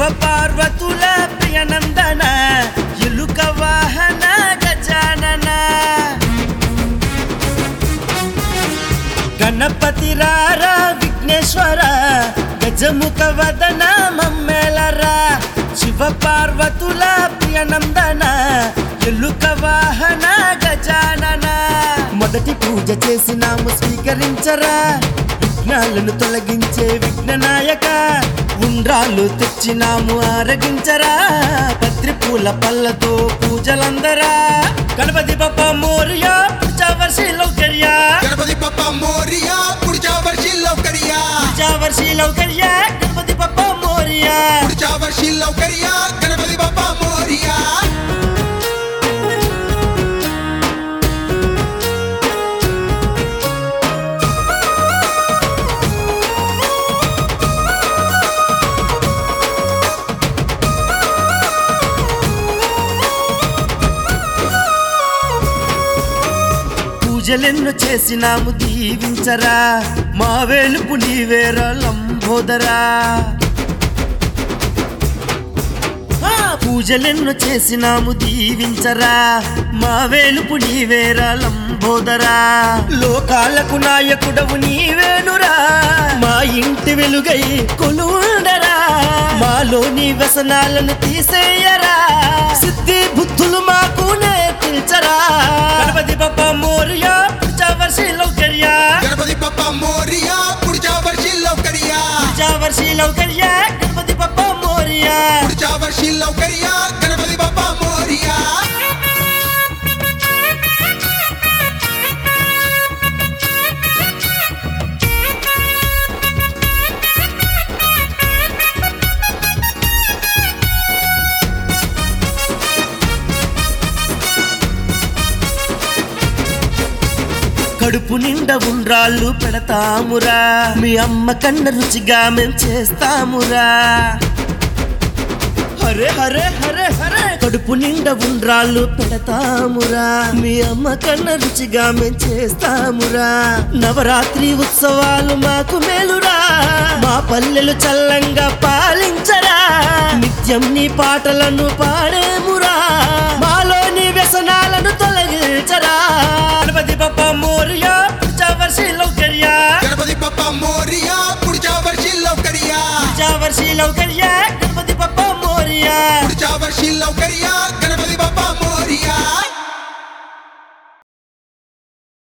పార్వతుల ప్రియనందన ఎలుక వాహన గజానన గణపతి రారా విఘ్నేశ్వర గజముఖ వదన మమ్మెలరా శివ పార్వతుల ప్రియనందన ఎలుక వాహన గజానన మొదటి పూజ చేసినాము స్వీకరించరా విఘ్నాలను తొలగించే విఘ్ననాయక ఉండ్రాలు తెచ్చినాము ఆరగించరా పత్రి పూల పళ్ళతో పూజలందరా గణపతి బప్ప మోరియా పూజావర్షి లౌకర్యా गणपती बाप्पा मोरिया पुढच्या वर्षी लवकर या పూజావర్షి లౌకర్యా గణపతి బప్ప మోరియా पुढच्या वर्षी लवकर या गणपती बाप्पा मोरिया పూజలెన్ను చేసినాము దీవించరా మా వేలుపు నీవేరా లంబోదరా ఆ, పూజలెన్ను చేసినాము దీవించరా మా వేలుపు నీవేరా లంబోదరా లోకాలకు నాయకుడవు నీవేనురా మా ఇంటి వెలుగై కొలుండరా మాలోని వ్యసనాలను తీసేయరా సిద్ధి బుద్ధులు మాకు నేర్పించరా గణపతి బప్ప మోరియా పూజావర్షి లౌకర్యా गणपती बाप्पा मोरिया पुढच्या वर्षी लवकर या పూజావర్షి లౌకర్యా గణపతి బప్ప మోరియా पुढच्या वर्षी लवकर या गणपती बाप्पा मोरिया కడుపు నిండా ఉండ్రాళ్ళు పెడతామురా మీ అమ్మ కన్న రుచిగా మేం చేస్తామురా హరే హరే హరే హరే కడుపు నిండా ఉండ్రాళ్ళు పెడతామురా మీ అమ్మ కన్న రుచిగా మేం చేస్తామురా నవరాత్రి ఉత్సవాలు మాకు మేలురా మా పల్లెలు చల్లంగా పాలించరా నిత్యం నీ పాటలను పాడేమురా మాలోని వ్యసనాలను తొలగించరా గణపతి బప్ప మోరియా పూజావర్షి లౌకర్యా गणपती बाप्पा मोरिया पुढच्या वर्षी लवकर या పూజావర్షి లౌకర్యా గణపతి బప్ప మోరియా पुढच्या वर्षी लवकर